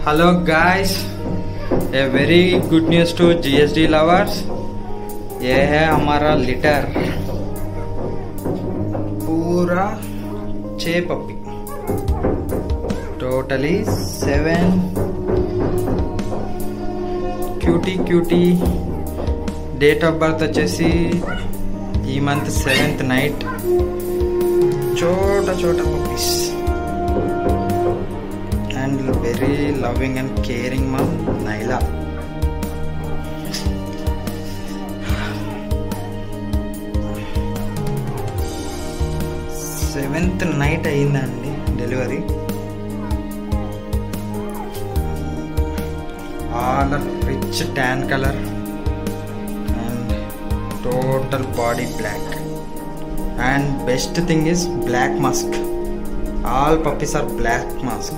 hello guys a very good news to GSD lovers ये है हमारा लिटर पूरा छः puppy totally seven cutie cutie date of birth వచ్చేసి ఈ మంత్ సెవెంత్ నైట్ చోట చోట puppies and very loving and caring మా నైలా సెవెంత్ నైట్ అయిందండి delivery all rich tan colour and total body black and best thing is black mask all puppies are black mask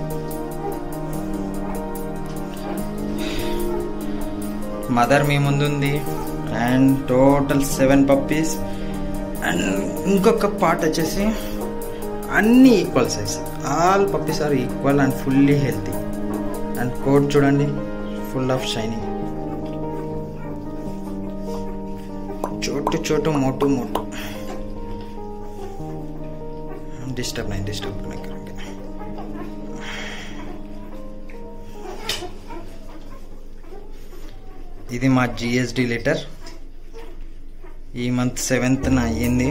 mother మీ ముందుంది and total seven puppies and ఇంకొక part వచ్చేసి అన్నీ equal size all puppies are equal and fully healthy and coat చూడండి full of shining చోటు చోటు మోటు మోటు disturb नहीं disturb नहीं करेंगे ఇది మా జిఎస్డి లెటర్ ఈ మంత్ సెవెంత్న అయ్యింది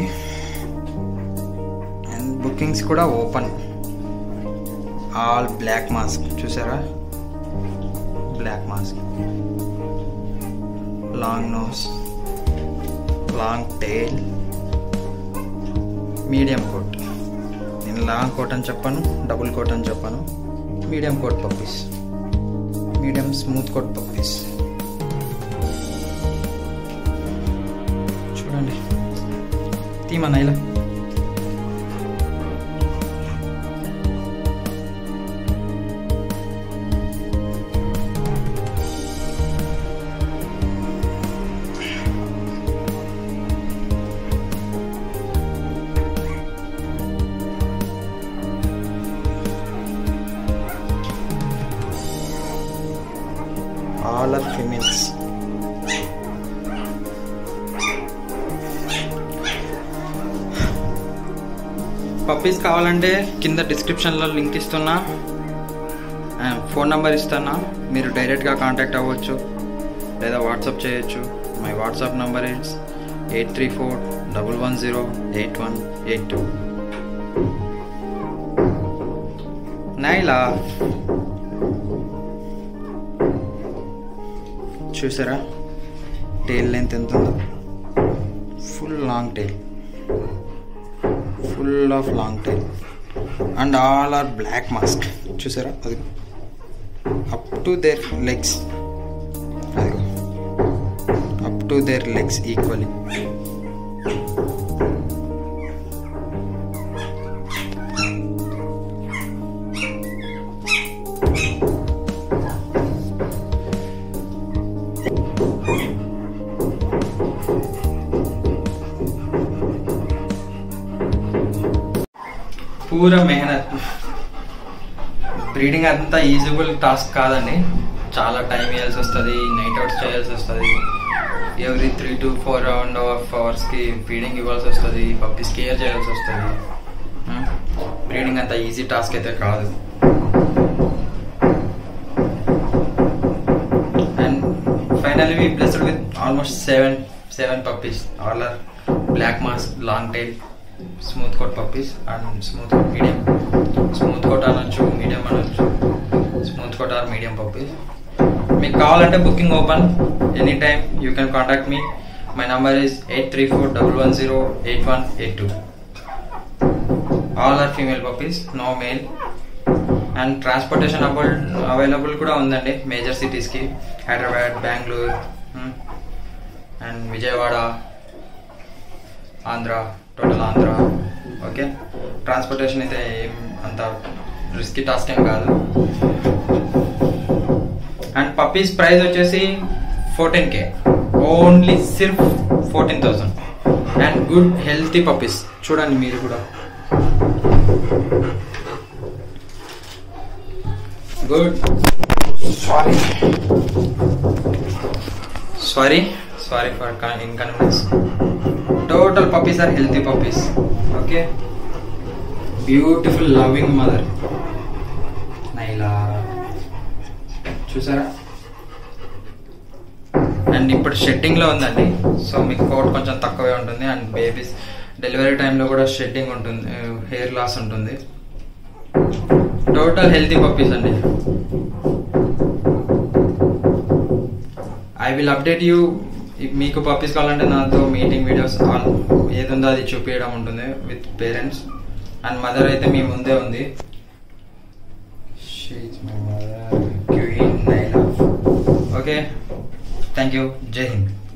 అండ్ బుకింగ్స్ కూడా ఓపెన్ ఆల్ బ్లాక్ మాస్క్ చూసారా black mask long nose long tail medium coat నేను లాంగ్ కోట్ అని చెప్పాను డబుల్ కోట్ అని చెప్పాను medium coat puppies medium smooth coat puppies చూడండి తీమా Naila all are females puppies కావాలంటే కింద డిస్క్రిప్షన్లో లింక్ ఇస్తున్నా ఫోన్ నెంబర్ ఇస్తున్నా మీరు డైరెక్ట్గా కాంటాక్ట్ అవ్వచ్చు లేదా వాట్సాప్ చేయొచ్చు my WhatsApp number it's eight three four double one zero eight one eight two Naila చూసారా టైల్ లెంత్ ఎంత ఉందో full long tail full of long tail and all are black mask చూసారా అది అప్ టు దేర్ లెగ్స్ అది up to there legs equally పూరా మెహనత్ breeding అంతా ఈజిబుల్ task కాదండి చాలా టైం ఇవ్వాల్సి వస్తుంది నైట్ అవుట్స్ చేయాల్సి వస్తుంది every three to four and half అవర్స్కి ఫీడింగ్ ఇవ్వాల్సి వస్తుంది పప్పీస్ కేర్ చేయాల్సి వస్తుంది బ్రీడింగ్ అంత ఈజీ టాస్క్ అయితే కాదు and finally we blessed with almost seven seven puppies all are black mask long tail smooth coat puppies and smooth coat medium smooth coat అనొచ్చు medium అనొచ్చు smooth coat or medium puppies మీకు కావాలంటే booking open any time you can contact me my number is eight three four double one zero eight one eight two all are female puppies no male and transportation avail available కూడా ఉందండి major సిటీస్కి Hyderabad Bengaluru and Vijayawada Andhra total Andhra okay transportation అయితే ఏం అంత risky task ఏం కాదు and puppies price వచ్చేసి fourteen K only సిర్ఫ్ fourteen thousand and good healthy puppies చూడండి మీరు కూడా good sorry sorry sorry for inconvenience total puppies are healthy puppies okay beautiful loving mother Naila చూసారా అండ్ ఇప్పుడు షెడ్డింగ్ లో ఉందండి సో మీకు కోట్ కొంచెం తక్కువే ఉంటుంది అండ్ బేబీస్ డెలివరీ టైంలో కూడా షెడ్డింగ్ ఉంటుంది హెయిర్ లాస్ ఉంటుంది టోటల్ హెల్తీ పప్పీస్ అండి ఐ విల్ అప్డేట్ యూ మీకు పప్పీస్ కావాలంటే నాతో మీటింగ్ వీడియోస్ ఆల్ ఏది ఉందో అది చూపించడం ఉంటుంది విత్ పేరెంట్స్ అండ్ మదర్ అయితే మీ ముందే ఉంది ఓకే థ్యాంక్ యూ జై హింద్